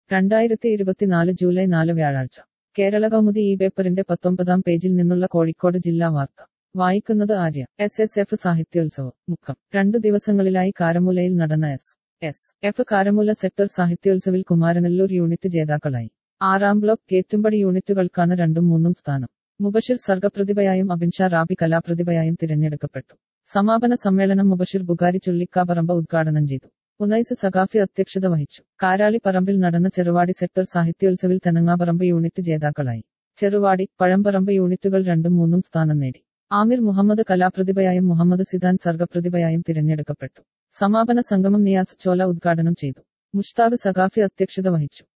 രണ്ടായിരത്തി ഇരുപത്തിനാല് ജൂലൈ നാല് വ്യാഴാഴ്ച കേരള കൗമുദി ഈ പേപ്പറിന്റെ പത്തൊമ്പതാം പേജിൽ നിന്നുള്ള കോഴിക്കോട് ജില്ലാ വാർത്ത വായിക്കുന്നത് ആര്യ എസ് എസ് എഫ് സാഹിത്യോത്സവം മുക്കം രണ്ടു ദിവസങ്ങളിലായി കാരമൂലയിൽ നടന്ന S S F Karamoola sector സാഹിത്യോത്സവിൽ കുമാരനെല്ലൂർ യൂണിറ്റ് ജേതാക്കളായി ആറാം ബ്ലോക്ക് കേറ്റുംപടി യൂണിറ്റുകൾക്കാണ് രണ്ടും മൂന്നും സ്ഥാനം മുബഷിർ സർഗപ്രതിഭയായും അബിൻഷാ റാബി കലാപ്രതിഭയായും തിരഞ്ഞെടുക്കപ്പെട്ടു സമാപന സമ്മേളനം മുബഷിർ ബുഗാരി ചുള്ളിക്കാപറമ്പ ഉദ്ഘാടനം ചെയ്തു ഉനൈസ് സഖാഫി അധ്യക്ഷത വഹിച്ചു കാരാളി പറമ്പിൽ നടന്ന ചെറുവാടി സെക്ടർ സാഹിത്യോത്സവിൽ തെനങ്ങാപറമ്പ് യൂണിറ്റ് ജേതാക്കളായി ചെറുവാടി പഴംപറമ്പ് യൂണിറ്റുകൾ രണ്ടും മൂന്നും സ്ഥാനം നേടി ആമിർ മുഹമ്മദ് കലാപ്രതിഭയായും മുഹമ്മദ് സിദാൻ സർഗപ്രതിഭയായും തിരഞ്ഞെടുക്കപ്പെട്ടു സമാപന സംഗമം നിയാസ് ചോല ഉദ്ഘാടനം ചെയ്തു മുഷ്താഖ് സഖാഫി അധ്യക്ഷത വഹിച്ചു